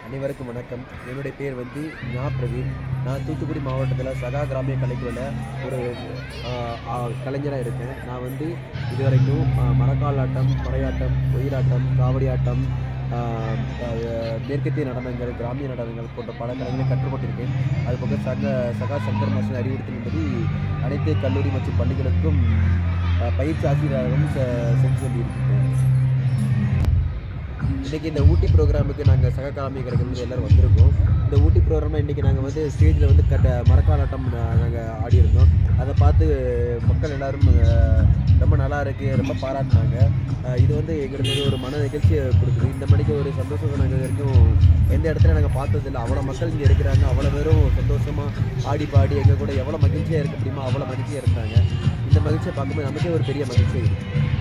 அனைவருக்கும் வணக்கம் என்னுடைய பேர் வந்து ஞா பிரவீன் நான் தூத்துக்குடி மாவட்டத்தில் சகா கிராமிய கலைக்குழுவில் ஒரு கலைஞராக இருக்கேன் நான் வந்து இது வரைக்கும் மரக்கால் ஆட்டம் பறையாட்டம் ஒயிலாட்டம் காவடி ஆட்டம் ஆஹ், ஆஹ், மேற்கத்திய நடனங்கள் கிராமிய நடனங்கள் போன்ற பல கலைகளை கற்றுக்கொண்டிருக்கேன் அதுபோக சக சகா சங்கர் மாஸ்டர் அறிவுறுத்தின்படி அனைத்து கல்லூரி மற்றும் பள்ளிகளுக்கும் ஆஹ், பயிற்சி ஆசிரியராகவும் செ- சென்று கொண்டிருக்கிறேன் இன்றைக்கி இந்த ஊட்டி ப்ரோக்ராமுக்கு நாங்கள் சக காமிய கலைஞர்கள் எல்லாரும் வந்திருக்கோம் இந்த ஊட்டி ப்ரோக்ராமில் இன்றைக்கி நாங்கள் வந்து ஸ்டேஜில் வந்து கட்ட மரக்காலாட்டம் நாங்கள் ஆடியிருந்தோம் அதை பார்த்து மக்கள் எல்லாரும் அஹ், ரொம்ப நல்லா இருக்குது ரொம்ப பாராட்டினாங்க அஹ், இது வந்து எங்களுக்கு வந்து ஒரு மன நிகழ்ச்சியை கொடுக்குது இந்த மணிக்கு ஒரு சந்தோஷத்தை நாங்கள் இது வரைக்கும் எந்த இடத்துல நாங்கள் பார்த்ததில்ல அவ்வளோ மக்கள் இங்கே இருக்கிறாங்க அவ்வளோ பேரும் சந்தோஷமாக ஆடி பாடி எங்கள் கூட எவ்வளோ மகிழ்ச்சியாக இருக்க முடியுமோ அவ்வளோ மகிழ்ச்சியாக இருந்தாங்க இந்த மகிழ்ச்சியை பார்க்கும்போது நமக்கே ஒரு பெரிய மகிழ்ச்சி இருக்குது